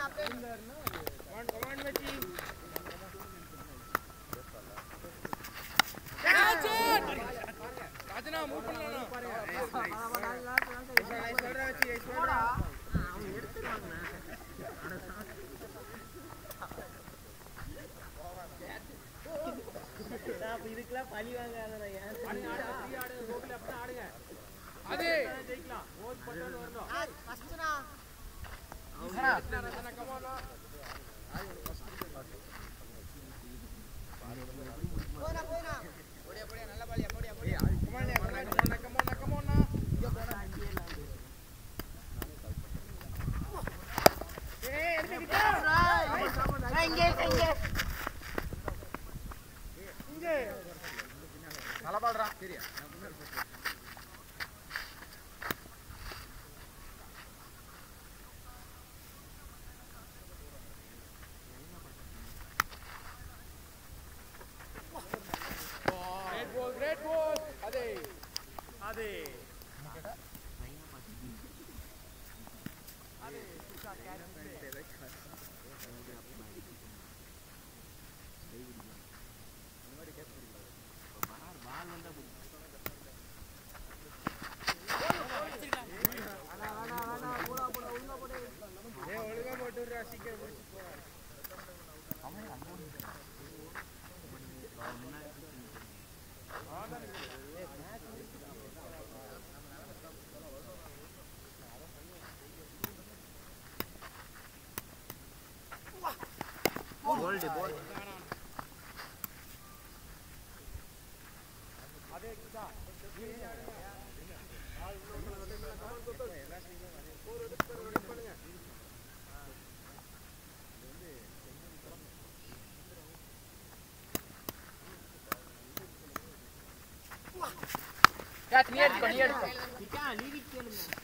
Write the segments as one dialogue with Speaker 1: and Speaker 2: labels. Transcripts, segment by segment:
Speaker 1: இதுக்கெல்லாம் பழி வாங்காத
Speaker 2: நல்ல பால்றா சரியா கேட்ச் நீ எடுத்துக்கோ நீ எடுத்துக்கோ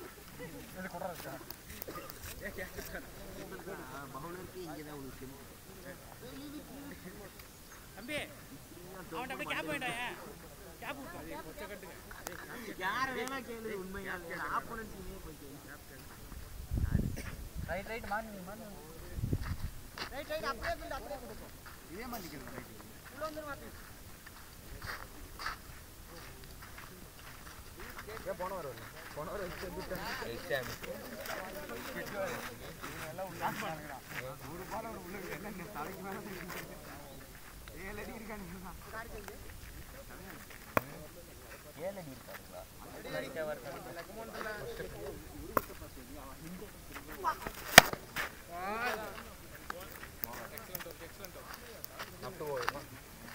Speaker 1: யார வேணா கேளு உண்மையா ஆப்போனன்ட் டீமே போய் கேளு
Speaker 2: ரைட் ரைட் மாறி நீ மாறி இதே மாதிரி நிக்கிறேன் ரைட் ஏன் போன வர போன வர வச்சு வந்துட்டேன் ஒரு பால் அவர் உள்ள என்ன தலைக்கு மேல ஏழு அடி இருக்கானுங்களா ஏழு அடி இருக்காருங்களா up to over one.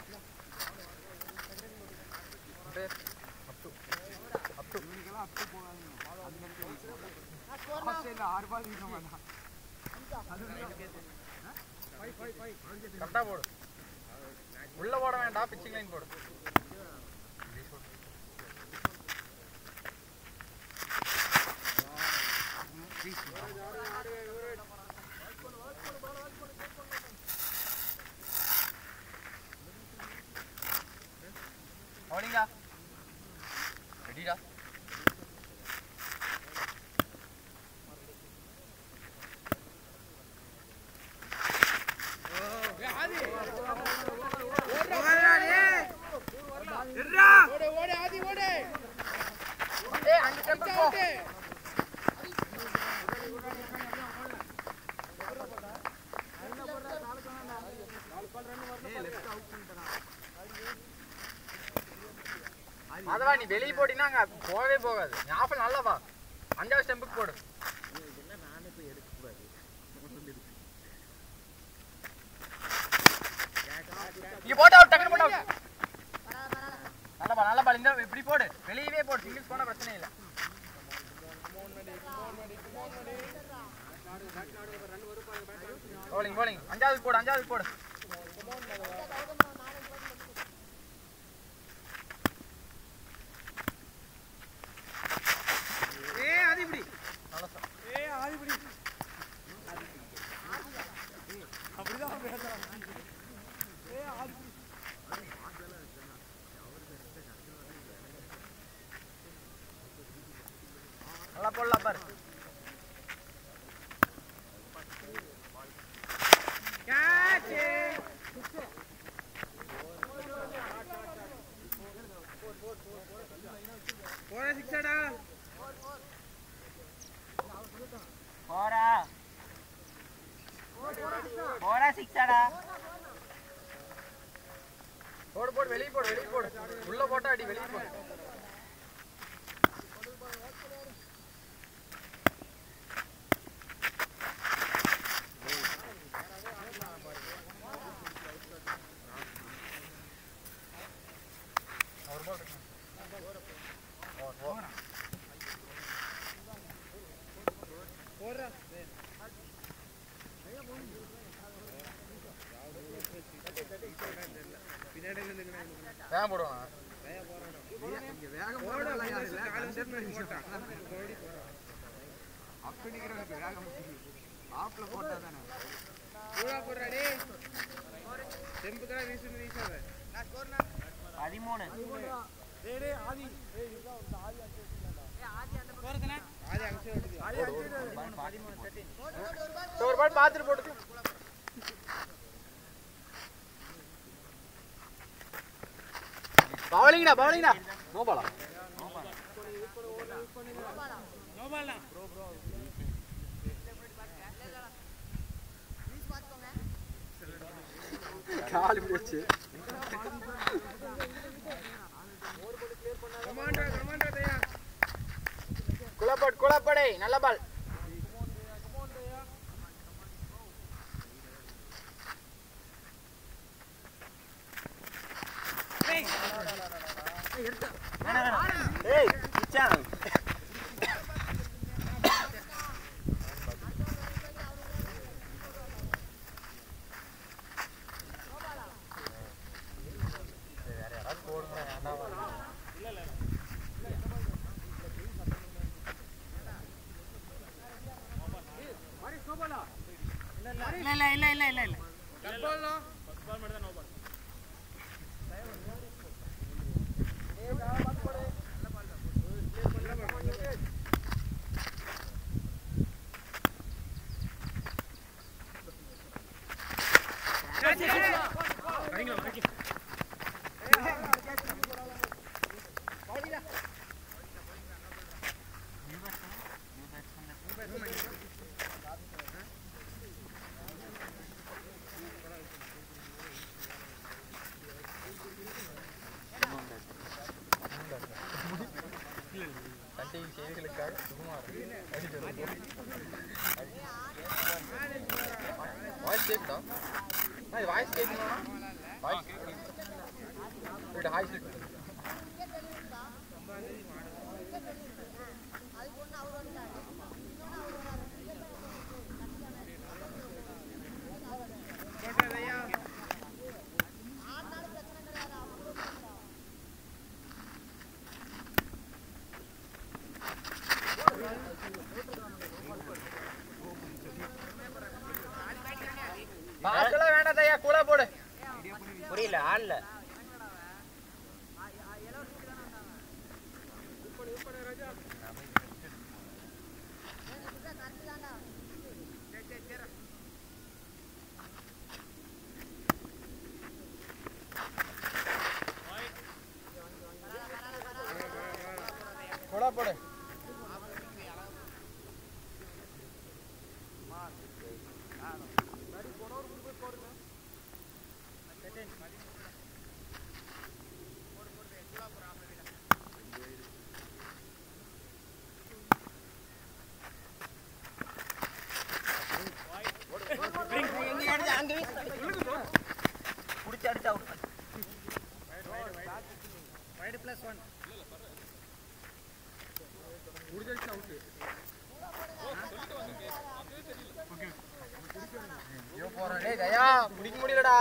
Speaker 2: There, up to, up to. கரெக்டா போடு உள்ள போட வேண்டாம் பிச்சிங் லைன் போடு அவனிங்கா ரெடிடா ஏய் அங்க டெம்பர் போ அதவா நீ வெளியே போட்டினா அங்க போகவே போகாது ஞாபகம் நல்லா வா அஞ்சாவது ஸ்டெம்புக்கு போடு இங்க போட்டு அவுட் டக்குனு போட்டு அவுட் நல்ல பால் நல்ல பால் இந்த இப்படி போடு வெளியவே போடு சிங்கிள்ஸ் போனா பிரச்சனை இல்லை போலிங் போலிங் அஞ்சாவது போடு அஞ்சாவது போடு நல்ல sir. நல்லா போடலாம் பாரு
Speaker 1: போடா சிக்ஸாடா
Speaker 2: போடா போடா சிக்ஸாடா போடு போடு வெளியே போடு வெளியே போடு உள்ள போட்டா அடி வெளியே போடு
Speaker 1: போடுறா பின்னாடி
Speaker 2: வேகம் போடுவான் பதிமூணு ஒரு பாட்டு பார்த்துட்டு போட்டு பவலிங்கடா பவலிங்கடா நோ பாலா கால் பிடிச்சு குளப்பட் குளப்படை நல்ல பால் ஏய் கிச்சான் இல்ல இல்ல இல்ல இல்ல இல்ல இல்ல சண்டை செய்திகளுக்காக சுகுமார் வாய்ஸ் கேட்குதா இது வாய்ஸ் கேட்குமா வாய்ஸ் இது வாய்ஸ் மாஸ்டர்லாம் வேண்டாம் ஐயா கூட போடு புரியல ஆள்ல கூட போடு புடிச்சு அடிச்சா ஐயோ போறேன் டேய் தயா பிடிக்க முடியலடா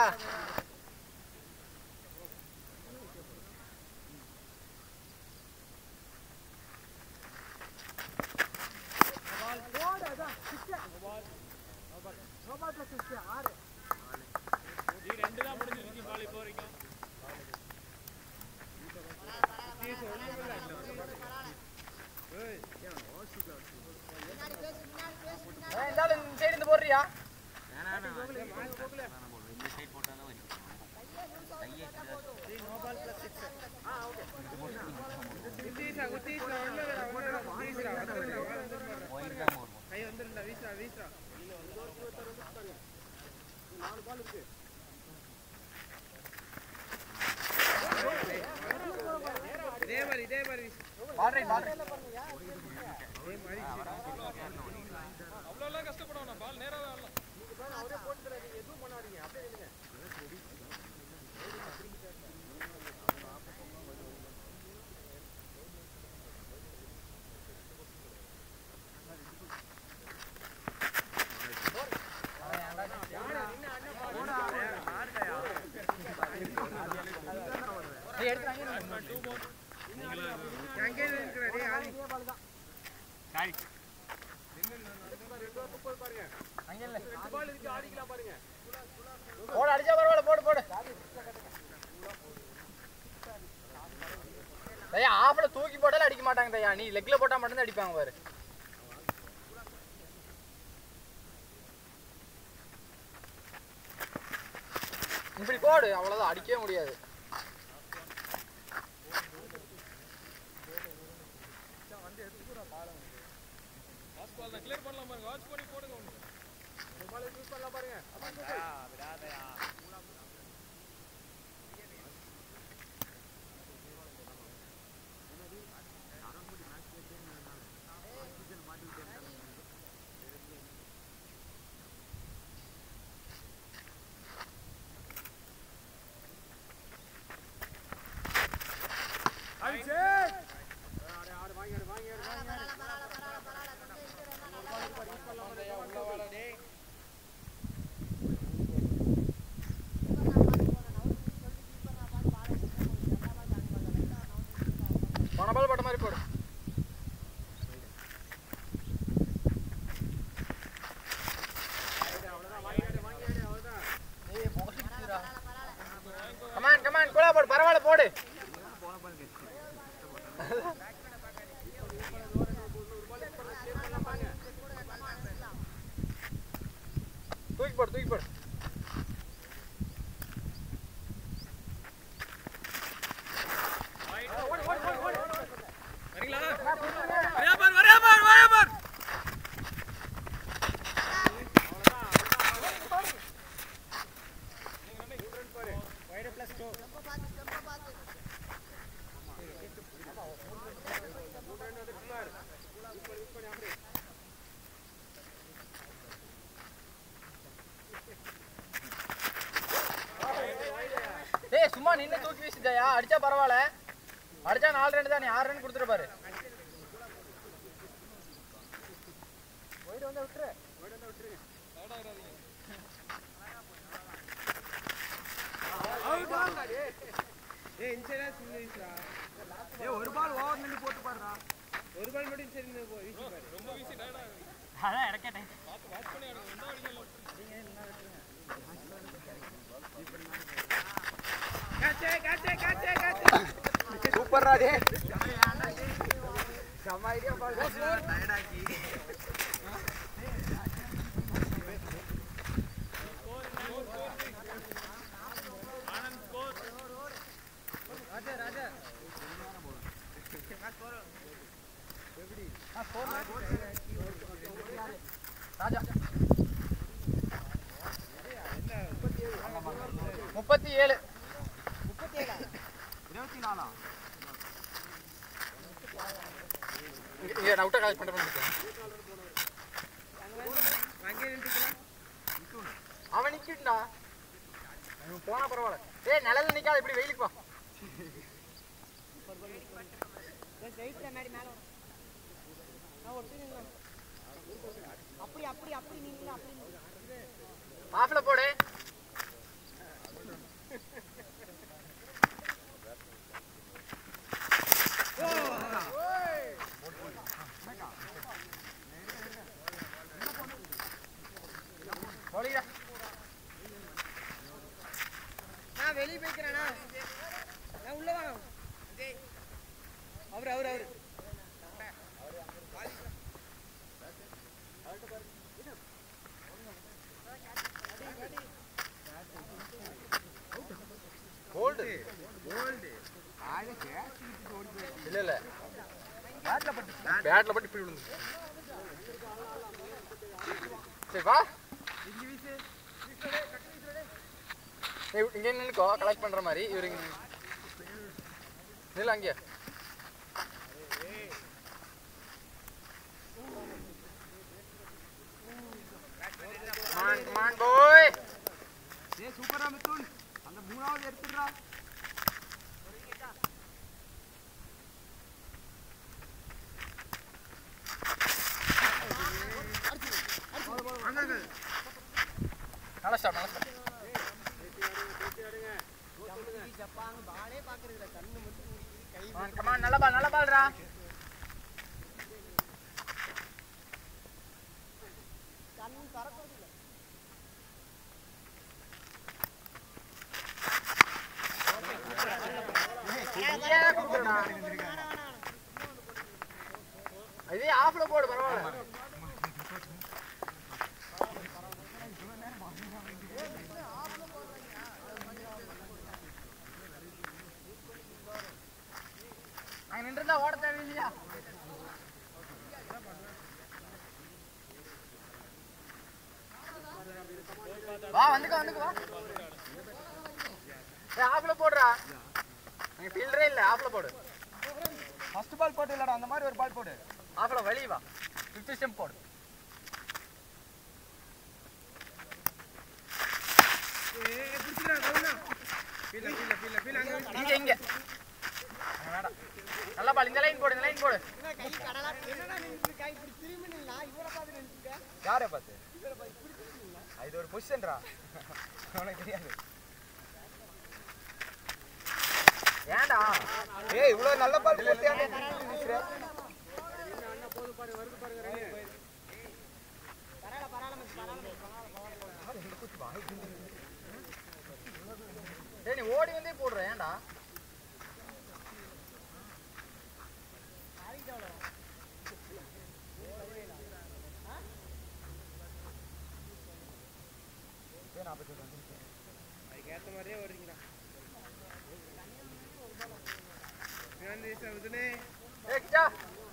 Speaker 2: ஏய், இந்தாளு இந்த சைடு இருந்து போடுறியா
Speaker 3: சைடு போட்டால் தான் வரும் கையை ஒயிட் தான் வரும்
Speaker 2: பால் ரைட் பால் ரைட் ஏய் எடுத்து அங்கே
Speaker 3: சாரி
Speaker 2: அங்கே இல்ல போடு அடிச்சா பரவாயில்ல போடு போடு தயா ஆஃப்ல தூக்கி போட்டாலும் அடிக்க மாட்டாங்க தயா நீ லெக்ல போட்டா மட்டும்தான் அடிப்பாங்க பாரு இப்படி போடு அவ்வளவுதான் அடிக்கவே முடியாது பணபால் போட்ட மாதிரி போடு கமான் கமான் குலா போடு பரவாயில்ல போடு தூக்கி போடு தூக்கி போடு டேய் சும்மா நின்னு தூக்கி வீசுதயா அடிச்சா பரவாயில்ல அடிச்சா நாலு ரெண்டு தான் நீ ஆறு ரன் கொடுத்துட்டு பாரு
Speaker 1: ஒரு பால் ஓவர் நின்று போட்டு பாருடா
Speaker 3: அதான் இறக்கட்டேன்
Speaker 2: சூப்பர்ரா டே செம்ம ஐடியா பால் ராஜா முப்பத்தி ஏழு
Speaker 1: இருபத்தி நாலா
Speaker 2: இங்க- இங்க நான் விட்ட காலேஜ் பண்ண பண்ணிட்டேன் அவன் நிக்கிட்டா அவன் போனா பரவாயில்ல ஏய் நிழல்ல நிக்காத இப்படி வெயிலுக்கு வா
Speaker 4: அப்படி அப்படி அப்படி நீங்க அப்படி
Speaker 2: ஆஃப்ல போடு போலியா
Speaker 4: நான் வெளியே போய்க்கிறேனா நான் உள்ள வாங்க அவர் அவர் அவர்
Speaker 2: போல்டு இல்ல இல்ல பேட்ல பட்டு பேட்ல பட்டு இப்படி விழுந்து சரி வா ஏய், இங்க நின்னுக்கோ கலெக்ட் பண்ற மாதிரி இவரு இங்க நின்னு. நில்லு அங்கேயே Come on, come on, boy.
Speaker 1: ஏய் சூப்பரா மிதுன் அந்த மூணாவது எடுத்துடுறா
Speaker 2: நல்ல ஸ்டாப் நல்ல ஸ்டாப் கமான் நல்ல பால் நல்ல பால்ரா இதே ஆஃப்ல போடு பரவாயில்ல அங்க நின்றுந்தா ஓட தேவையில்லையா வா வந்துக்க வந்துக்க வா ஏய் ஆஃப்ல போடுறா அங்க ஃபீல்டரே இல்ல ஆஃப்ல போடு
Speaker 1: ஃபர்ஸ்ட் பால் போட்டு இல்லடா அந்த மாதிரி ஒரு பால் போடு
Speaker 2: ஆஃப்ல வெளிய வா ஃபிஃப்த் ஸ்டெம் போடு இங்க இங்க அங்க வேண்டாம் நல்ல பால் இந்த லைன் போடு இந்த லைன் போடு
Speaker 4: கை கடலா என்னடா நின்னுட்டு கை இப்படி திரும்பி நின்னா இவரை பார்த்து நின்னுட்டு
Speaker 1: யாரை பார்த்து இது ஒரு பொசிஷன்டா உனக்கு தெரியாது
Speaker 2: ஏன்டா
Speaker 1: ஏய் இவ்வளவு நல்ல பால் போட்டு ஏன்டா திரும்பி வீசுற?
Speaker 2: டேய் நீ ஓடி வந்தே போடுற ஏன்டா
Speaker 3: அதுக்கேற்ற மாதிரியே ஓடுறீங்களா
Speaker 2: ஏய் கிட்டா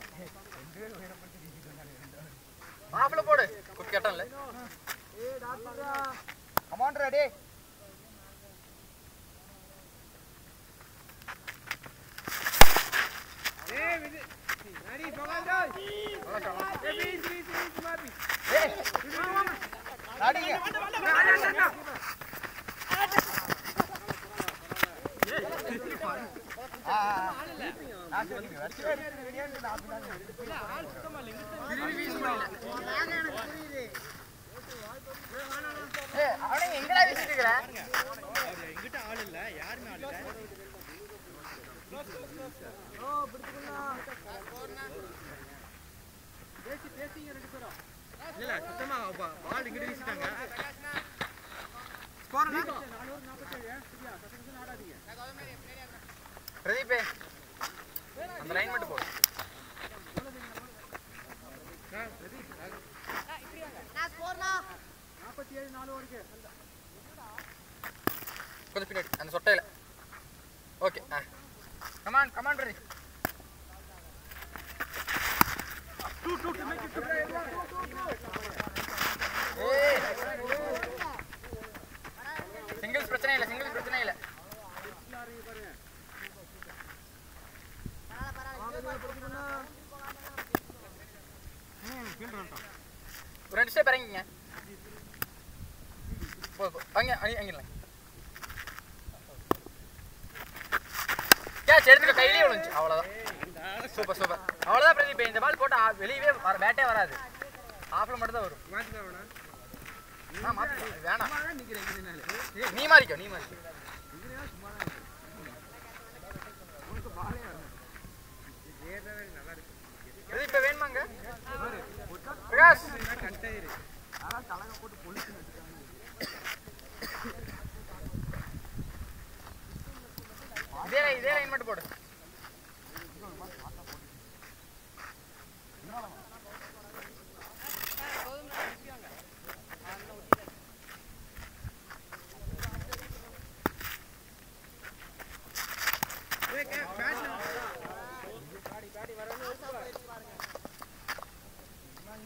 Speaker 2: ஆஃப்ல போடு குட் கேட்டன்ல
Speaker 1: கமான்டா டேய் அடிங்க ஆ, ஆ, ஆ. நான் சொல்லுங்க, வச்சு எடுத்து வெளியாண்டு நான் அப்படிதான்
Speaker 2: ஏய் அவனே எங்கடா வீசிட்டு இருக்கற
Speaker 3: எங்கிட்ட ஆள் இல்ல யாருமே ஆள் இல்ல இல்ல சுத்தமா பால் இங்கிட்டு வீசிட்டாங்க
Speaker 2: பிரதீபே அந்த லைன் மட்டும் போடு
Speaker 4: நான் ஸ்கோர்னா
Speaker 2: கொஞ்சம் பின்னாடி அந்த சொட்டையில ஓகே ஆ கமான் கமான் பிரதீப் சிங்கிள்ஸ் பிரச்சனை இல்லை சிங்கிள்ஸ் பிரச்சனை இல்லை ஒரு ரெண்டு ஸ்டெப் இறங்கிங்க போ போ. அங்கே அங்கே அங்கிடலாம் கேட்ச் எடுத்துக்க கையிலேயே விழுந்துச்சு அவ்வளோதான் சூப்பர் சூப்பர் அவ்வளோதான் பிரதீப் இந்த பால் போட்டு ஆ- வெளியவே வர பேட்டே வராது ஆஃப்ல மட்டும் தான் வரும் ஆ மாற்றி வேணாம் நீ மாறிக்கோ நீ மாறிக்கோ இது இப்ப வேணுமாங்க பிரகாஷ் இதே line- இதே லைன் மட்டும் போடு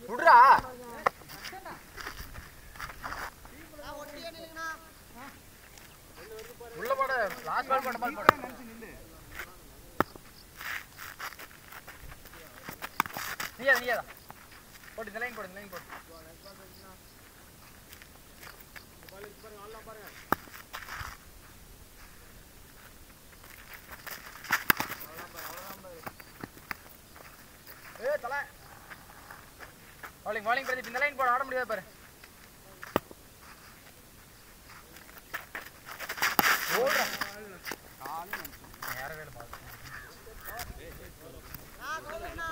Speaker 2: விடுறா
Speaker 4: ஒட்டியே நில்லுங்கண்ணா
Speaker 2: உள்ள போட லாஸ்ட் பால் போட பால் போட நீயா நீயாதான் போட்டு இந்த லைன் போடு இந்த லைன் போடு ஏய் தல bowling bowling பிரதீப் இந்த லைன் போட ஆட முடியாது பாரு ஓடுறா நேரவே இல்லை பாரு
Speaker 4: நான் சொல்லுங்கண்ணா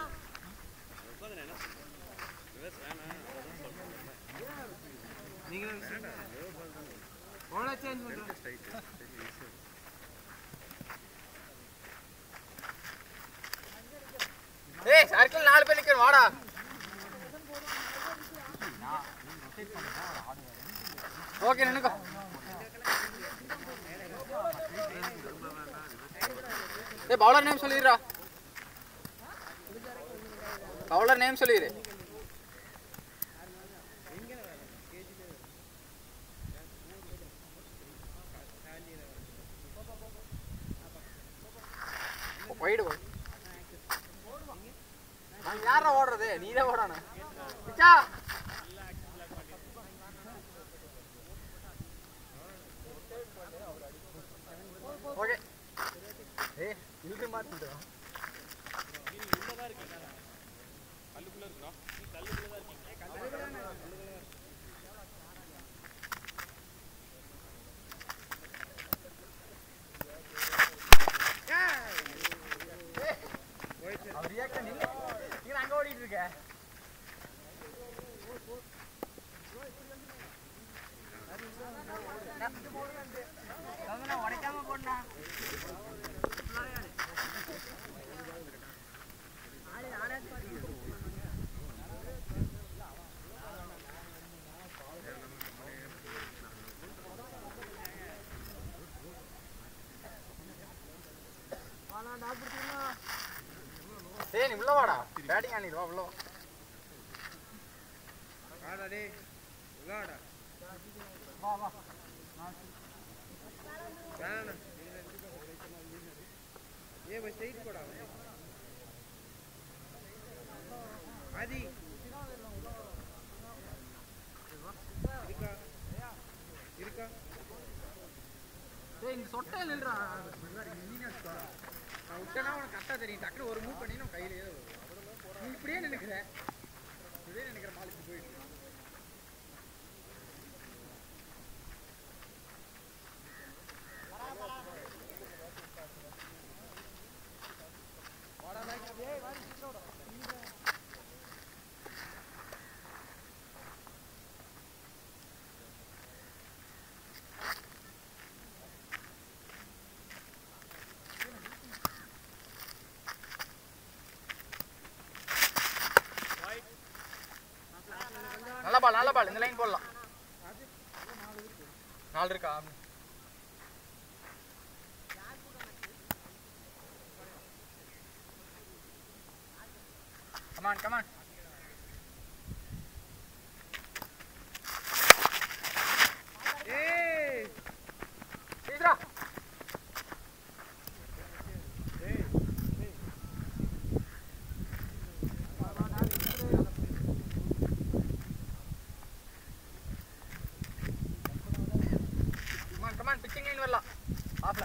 Speaker 1: அவ்வளோ சேஞ்ச் பண்ணுறேன்
Speaker 2: ஏய் சர்க்கிள் நாலு பேர் நிக்கணும் வாடா ஓகே நின்னுக்கோ ஏய் பவுலர் நேம் சொல்லிடுறா பவுலர் நேம் சொல்லிடு போயிடு போய் நான் யாரா ஓடுறது நீ தான் ஓடணும் பிச்சா ஓகே ஏய் இழுத்து மாத்திட்டோம் அவர் ஏக்க நில்லு நீங்க அங்க ஓடிட்டு இருக்க
Speaker 1: உடைக்காம போடா
Speaker 2: ஏய் நீ உள்ள வாடா பேட்டிங் ஆனிடு வா உள்ள வா
Speaker 3: வாடா டேய் வாடா
Speaker 2: வா வா
Speaker 3: வேணாண்ணா ஏ போய் ஸ்ட்ரைட் போடா ஆதி இருக்கா இருக்கா
Speaker 2: ஏய் இந்த சொட்டையில நில்றா நான் விட்டேன்னா உனக்கு கரெக்டாக தெரியும் டக்குனு ஒரு மூவ் பண்ணி நான் கையிலேயே வரும் நீ இப்படியே நினைக்கிற இப்படியே நினைக்கிற மாலுக்கு போயிட்டு நல்ல பால் நல்ல பால் இந்த லைன் போடலாம் நாலு இருக்கா கமான் கமான்
Speaker 3: ஏய்
Speaker 2: சீக்கிரா கமான் கமான் பிச்சிங் லைன் வரலாம் ஆஃப்ல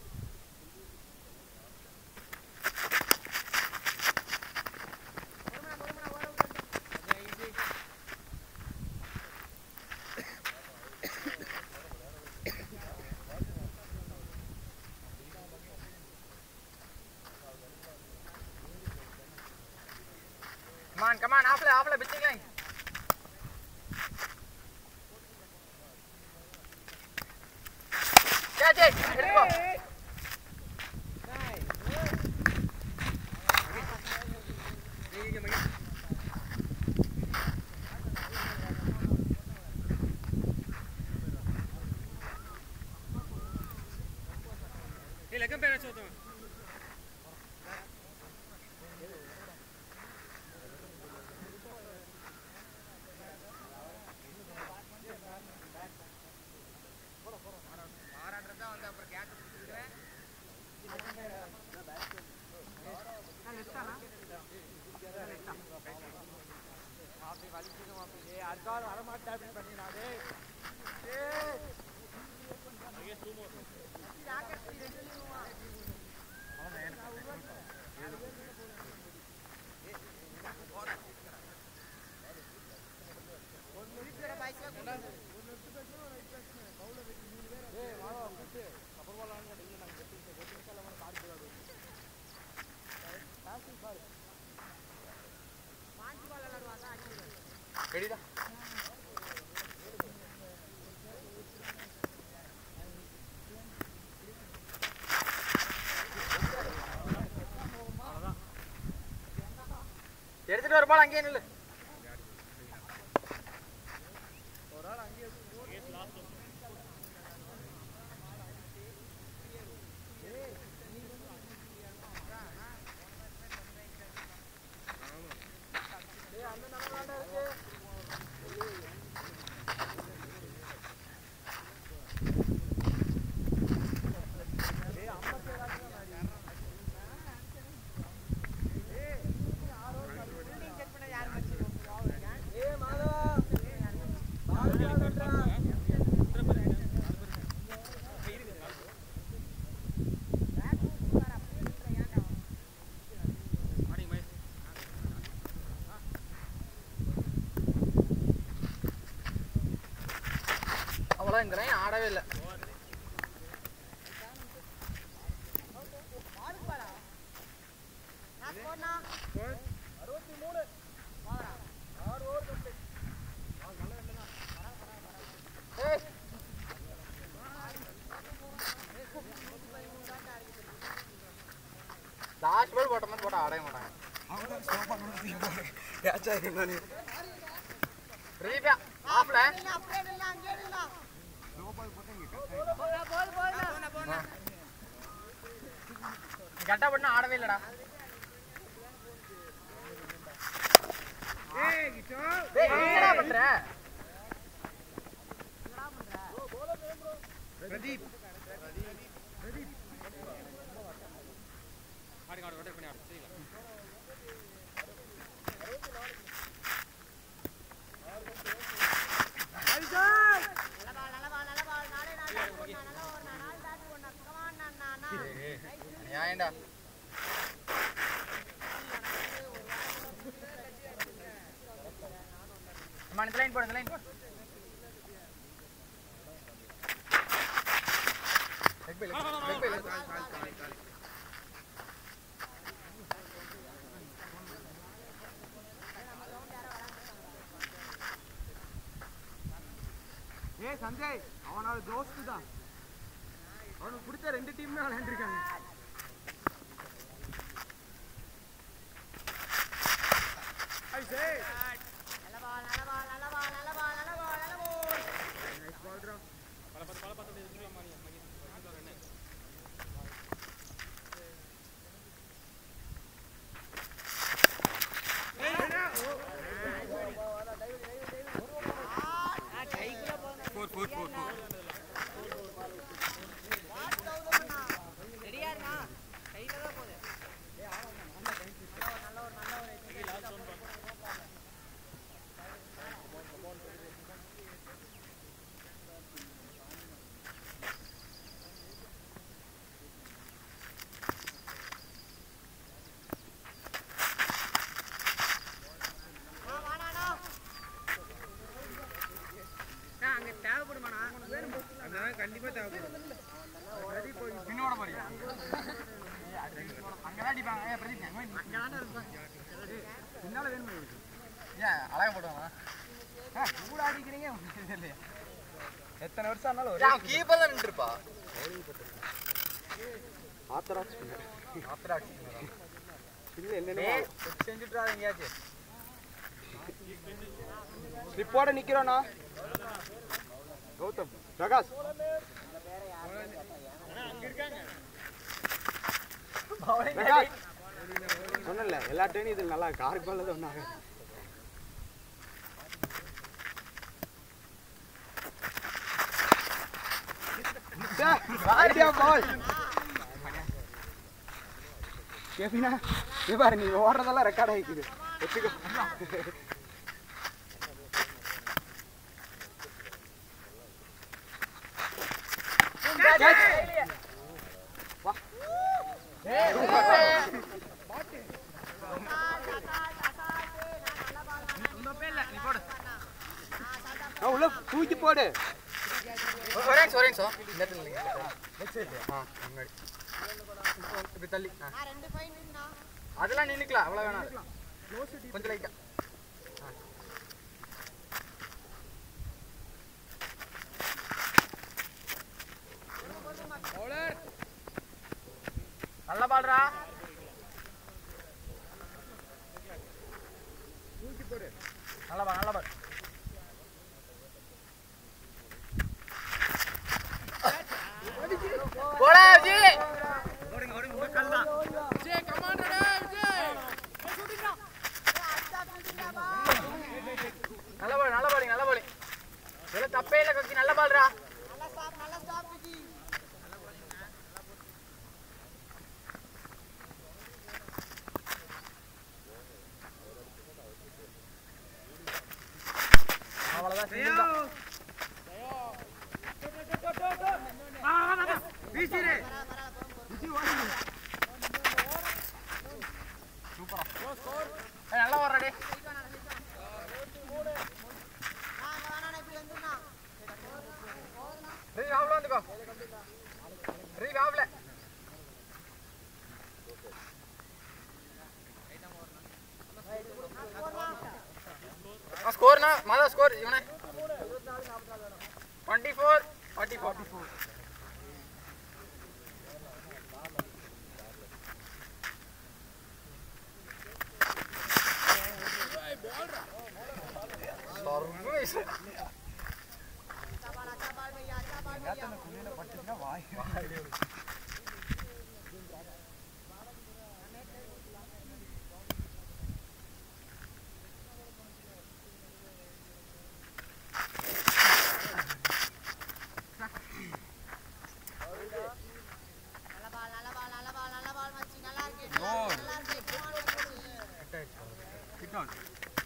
Speaker 2: கமான் கமான் ஆஃப்ல ஆஃப்ல பிச்சிங் லைன் கேட்ச் எடுத்துக்கோ
Speaker 3: ஏய் லக்கம் பேர சோத்தம்
Speaker 2: ரெடிடா எடுத்துட்டு வர போல அங்கேயே நில்லு அவ்வளோ இந்த லைன் ஆடவே இல்லை ஏய் லாஸ்ட் பால் போட்ட மாதிரி போட்டா ஆடவே மாட்டாங்க பிரதீபா ஆஃப்ல கரெக்டாக பண்ண ஆடவே இல்லடா
Speaker 3: ஏய் கிஷோர்
Speaker 2: டேய் என்னடா பண்ற
Speaker 3: பிரதீப்
Speaker 2: ஏன்டா அம்மா இந்த லைன் போடு இந்த லைன் போடு leg bye leg bye leg bye
Speaker 1: ஏய் சஞ்சய் அவனோட தோஸ்து தான் அவனுக்கு பிடிச்ச ரெண்டு டீம் தான் விளையாண்டுருக்காங்க
Speaker 3: அதெல்லாம் கண்டிப்பா தேவைப்படும்
Speaker 2: பின்னோட போறியா அங்கதான் அடிப்பாங்க ஏன் பிரதீப் அங்க போய் நில்லு.
Speaker 1: பின்னால வேணுமா இவனுக்கு?
Speaker 2: ஏன் அழகா போடுவாங்க
Speaker 1: கூட அடிக்கிறீங்க உங்களுக்கு இல்லையா எத்தனை வருஷம் ஆனாலும்
Speaker 2: அவன் கீப்பர் தான் நின்றுப்பா
Speaker 1: ஆத்தராக்ஸ்
Speaker 2: ஆப்ராக்ஸ்
Speaker 1: இல்லை என்னென்ன
Speaker 2: டேய் செஞ்சுட்டுறா எங்கேயாச்சும்
Speaker 1: ஸ்லிப்போட நிக்கிறோண்ணா கௌதம் பிரகாஷ் பிரகாஷ் சொன்னல எல்லா ட்ரெயினும் இது நல்லா காருக்கு மேலே சொன்னாங்க ஐடியா பால் கேபினா இங்க பாரு நீ ஓடுறதெல்லாம் ரெக்கார்ட் ஆகிக்குது வச்சுக்கோ உள்ள தூக்கி போடு
Speaker 2: ஒரே நிமிஷம், ஒரே நிமிஷம். இந்த இடத்துல இல்லைங்க. ஆ, முன்னாடி. இப்படி தள்ளி ஆ.
Speaker 4: நான் ரெண்டு ஃபைன் நின்னா
Speaker 2: அதெல்லாம் நின்னுக்கலாம் அவ்வளவு வேணாம் கொஞ்சம் லைட்டா நல்ல பால்ரா நல்ல பால் நல்ல பால் போடா விஜய் நல்ல பால் நல்ல பாலிங் நல்ல பாலிங் இதெல்லாம் தப்பே இல்லை கக்கி நல்ல பால்ரா
Speaker 4: நல்லா ஸ்டாப் நல்லா ஸ்டாப் விக்கி
Speaker 2: அவ்வளோதான் சிங்கிள் தான்
Speaker 3: வீசிடு
Speaker 2: ஏய், நல்லா வர்றடே
Speaker 4: நான் வேணாம் இப்படி வந்துண்ணா
Speaker 2: ரீ வாவல வந்துக்கோ ரீ வாவல ஸ்கோர்னா மாதா ஸ்கோர் இவனே twenty four forty forty four
Speaker 4: சபால் அச்சா பால் பையா அச்சா பால் பையா நல்ல பால் நல்ல பால் நல்ல பால் நல்ல பால் மச்சி நல்லா இருக்கு நல்லா இருக்கு, நல்லா இருக்கு போடு, போடு.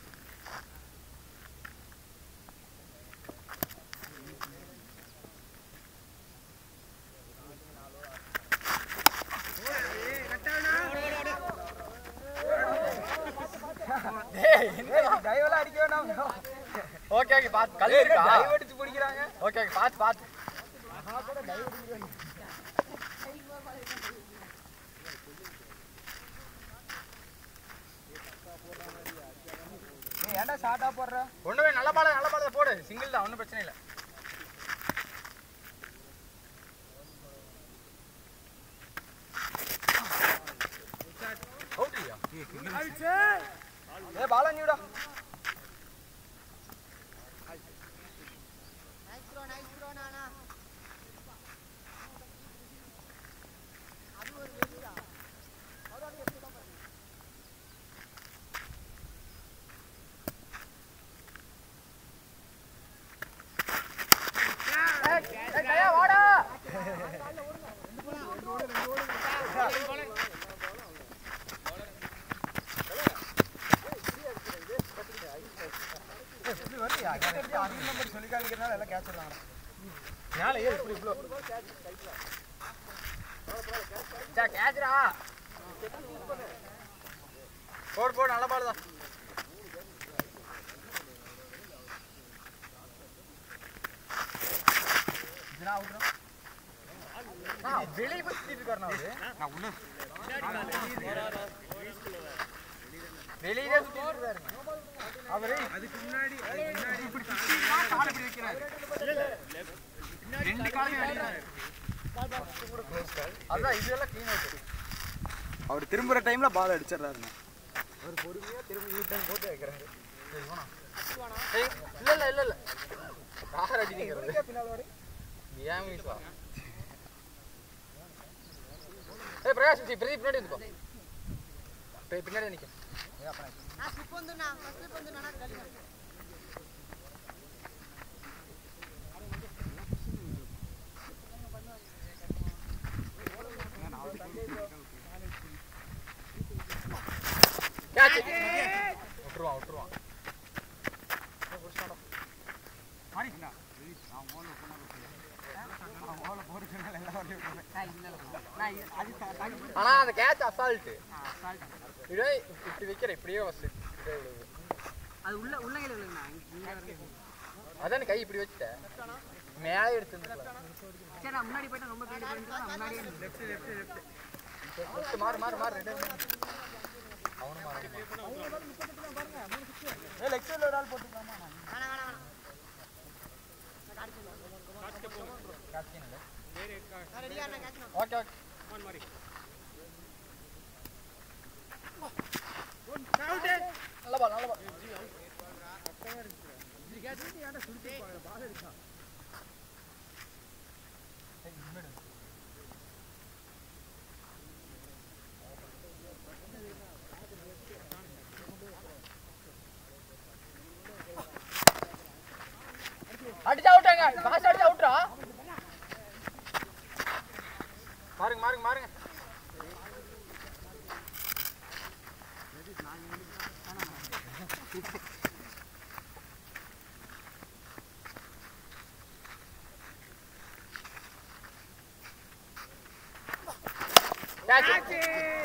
Speaker 1: டைவெல்லாம் அடிக்க வேண்டாம்
Speaker 2: ஓகே ஓகே பாத்து கல் இருக்கா
Speaker 1: டைவ் அடிச்சு பிடிக்கிறாங்க
Speaker 2: ஓகே ஓகே பாத்து பாத்து
Speaker 1: நீ ஏன்டா ஷார்ட்டா போடுற
Speaker 2: ஒண்ணுமே நல்ல பால நல்ல பால போடு சிங்கிள் தான் ஒன்றும் பிரச்சனை இல்லை அவுட்ரியா
Speaker 1: ஏ பாலா நீடா
Speaker 4: நைஸ் ப்ரோ நைஸ் ப்ரோ நானா அது ஒரு வெளியா
Speaker 2: கையா வாடா
Speaker 1: இப்படி வருது அதிக நம்பர் சொல்லி காமிக்கிறனால எல்லாம் கேட்ச் விடுறாங்க
Speaker 2: மேலே ஏறு இப்படி இவ்வளோ சா கேட்ச்ரா போடு போடு நல்ல பால் தான் இதுனா அவுட்ரா நான் வெளியே போய் சுத்திட்டு இருக்காருண்ணா அவரு
Speaker 1: நான் உள்ள
Speaker 2: வெளியே சுத்திட்டு இருக்காருங்க அவரு
Speaker 3: அதுக்கு முன்னாடி அதுக்கு முன்னாடி
Speaker 1: இப்படி சுத்தினா கால் இப்படி வைக்கிறாரு ரெண்டு காலையும் அடிக்கிறாரு
Speaker 2: அதான் இதெல்லாம் க்ளீன் ஆயிட்டு
Speaker 1: அவர் திரும்புற டைம்ல பால் அடிச்சிடுறாருண்ணா
Speaker 2: அவர் பொறுமையா திரும்ப யூ டைம் போட்டு வைக்கிறாரு சரி, போனா. ஏய், இல்ல இல்ல இல்ல இல்ல யார் அடிக்கிறது ஏன் மீசா ஏய் பிரகாஷ் சி பிரதீப் பின்னாடி வந்துக்கோ போய் பின்னாடி நிக்க
Speaker 4: நான் ஸ்லிப் வந்துண்ணா ஃபர்ஸ்ட் ஸ்லிப் வந்துண்ணா கழி
Speaker 2: கேட்ச் விட்டுருவான் விட்டுருவான்
Speaker 1: மாறிங்களா நான் மோல
Speaker 2: ஆனா அந்த கேட்ச் அசால்ட் இதே இப்படி வைக்கிற இப்படியே வச்சு இப்படியே விழுவுது.
Speaker 1: அது உள்ள உள்ள கையில விழுங்கண்ணா இங்க வரைக்கும்
Speaker 2: அதான் கை இப்படி வச்சுட்டேன் மேலே எடுத்து
Speaker 1: சரி நான் முன்னாடி போயிட்டு ரொம்ப பின்னாடி போயிட்டு நான் முன்னாடியே லெஃப்ட் லெஃப்ட் லெஃப்ட்
Speaker 2: மாறு மாறு மாறு ரெண்டு பேரும் மாறு. அவனும் மாறு ஏ லெக் சைடுல ஒரு ஆள் போட்டுக்கலாமா
Speaker 4: வேணாம் வேணாம் வேணாம்
Speaker 2: கேட்சிங் இல்ல
Speaker 4: நான் ரெடியா இருக்கேன் கேட்ச்
Speaker 2: ஓகே ஓகே நல்ல பால் நல்ல பால் அடிச்சு அவுட்டாங்க பாஸ் அடிச்சு அவுட்ரா மாறுங்க மாறுங்க மாறுங்க Catch it.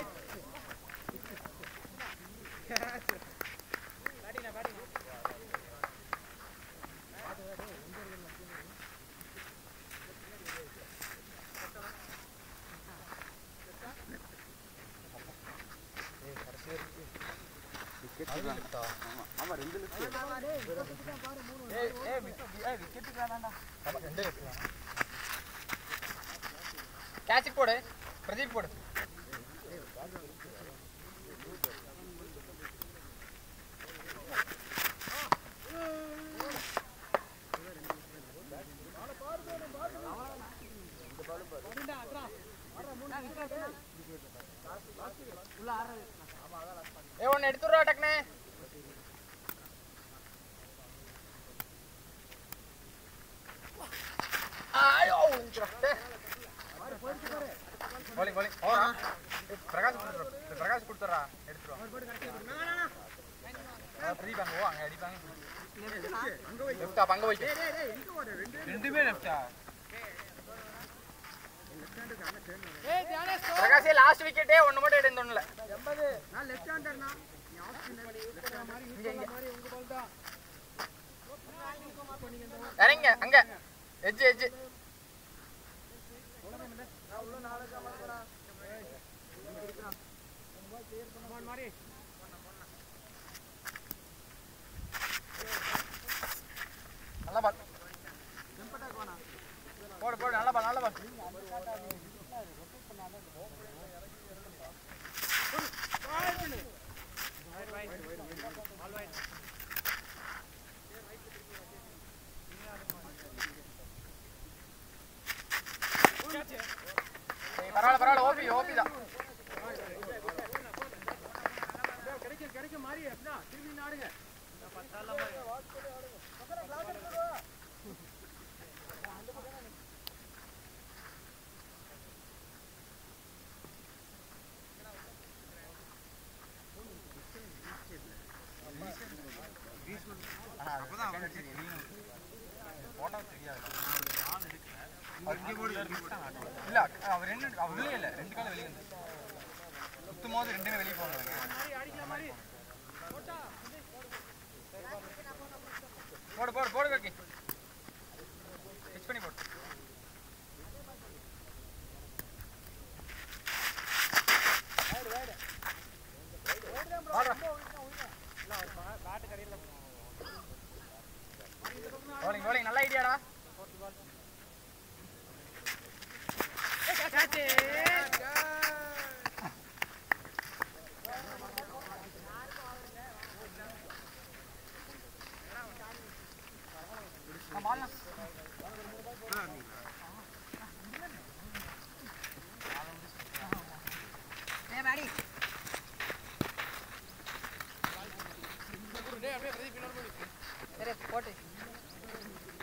Speaker 2: ஏய், ஏய், wicket- ஏய், wicket வேணாம்டா. ஆமா, ரெண்டே wicket வேணாம். catch போடு பிரதீப் போடு ஏ ஒன்னு எடுத்துடுறா டக்குனே ஐயோ விழுந்துச்சுடா. டேய். bowling, bowling. ஓவரா? ஏய், பிரகாஷ் கொடுத்துரு. ஏய், பிரகாஷ் கொடுத்துட்றா எடுத்துருவா பிரதீப் அங்க ஓ அங்க அடிப்பாங்க லெஃப்டா அங்க போயிட்டு
Speaker 3: ரெண்டுமே லெஃப்டா
Speaker 2: பிரகாஷே லாஸ்ட் விக்கெட்டே ஒண்ணு மட்டும் எடுத்து ஒண்ணுல
Speaker 1: நான் லெஃப்ட் ஹேண்டர்னா
Speaker 2: இங்க இங்க இறங்க அங்க எஜ்ஜு எஜ்ஜு நல்ல பால் போடு போடு நல்ல பால் நல்ல பால் ஏய், பரவாயில்ல பரவாயில்ல ஓபி ஓபி தான்
Speaker 3: கிடைக்கும் கிடைக்கும் மாறி அப்படின்னா திரும்பி நாடுங்க
Speaker 2: இல்ல அவர் ரெண்டு அவர் வெளியே இல்ல ரெண்டு காலம் வெளியே வந்து சுத்தும் போது ரெண்டுமே வெளியே போனாங்க போடு போடு போடு கக்கி பிச் பண்ணி போடு bowling bowling நல்ல ஐடியாடா
Speaker 1: ஏ பாடி சரி போட்டு